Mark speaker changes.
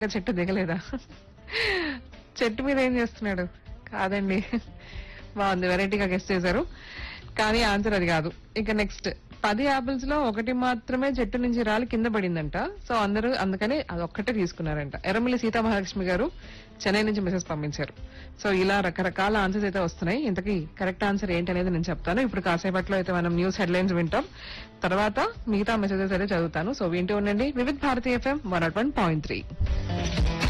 Speaker 1: చెట్టు దిగలేదా చెట్టు మీద ఏం చేస్తున్నాడు కాదండి బాగుంది వెరైటీగా గెస్ట్ చేశారు కానీ ఆన్సర్ అది కాదు ఇక నెక్స్ట్ పది యాపిల్స్ లో ఒకటి మాత్రమే చెట్టు నుంచి రాలి కింద పడిందంట సో అందరూ అందుకని అది ఒక్కటే తీసుకున్నారంట ఎర్రమల్లి సీతామహాలక్ష్మి గారు చెన్నై నుంచి మెసేజ్ పంపించారు సో ఇలా రకరకాల ఆన్సర్స్ అయితే వస్తున్నాయి ఇంతకీ కరెక్ట్ ఆన్సర్ ఏంటి అనేది నేను చెప్తాను ఇప్పుడు కాసేపట్లో అయితే మనం న్యూస్ హెడ్లైన్స్ వింటాం తర్వాత మిగతా మెసేజెస్ అయితే చదువుతాను సో వింటూ ఉండండి Vividh Bharati FM one nought one point three